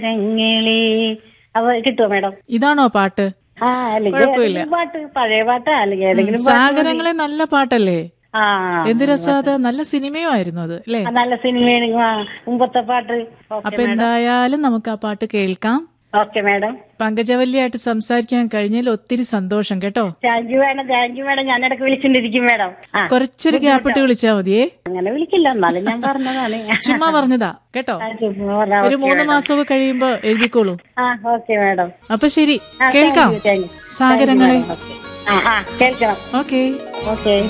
ഞങ്ങളെ അവ കിട്ടുമോ മാഡം ഇതാണോ പാട്ട് ആ അല്ലെങ്കിൽ കുഴപ്പമില്ല. ഏതെങ്കിലും പാട്ട് പഴയ പാട്ടാ അല്ലെങ്കിൽ ഏതെങ്കിലും പാട്ട് മതി. സാഗരങ്ങളെ നല്ല പാട്ടല്ലേ ആ എന്ത് രസം അത് നല്ല സിനിമയും ആയിരുന്നു അത് അല്ലേ ആ, നല്ല സിനിമയാണ് ആ, മുമ്പത്തെ പാട്ട് അപ്പൊ എന്തായാലും നമുക്ക് ആ പാട്ട് കേൾക്കാം ഓക്കെ മാഡം പങ്കജവല്ലിയായിട്ട് സംസാരിക്കാൻ കഴിഞ്ഞതിൽ ഒത്തിരി സന്തോഷം കേട്ടോ thank you madam thank you madam ഞാൻ ഇടയ്ക്ക് വിളിച്ചിട്ടിരിക്കും മാഡം ആ കുറച്ചൊരു ഗ്യാപ്പ് ഇട്ട് വിളിച്ചാ മതിയേ അങ്ങനെ വിളിക്കില്ല എന്നാലും ഞാൻ പറഞ്ഞതാണ് ചുമ്മാ പറഞ്ഞതാ കേട്ടോ ആ, ചുമ്മാ പറഞ്ഞതാ. ഒരു മൂന്ന് മാസമൊക്കെ കഴിയുമ്പോ എഴുതിക്കോളൂ ആ ഓക്കെ മാഡം അപ്പൊ ശരി ആ, കേൾക്കാം thank you, thank you. സാഗരങ്ങളെ ഓക്കെ. ആ ആ കേൾക്കണം ഓക്കേ ഓക്കെ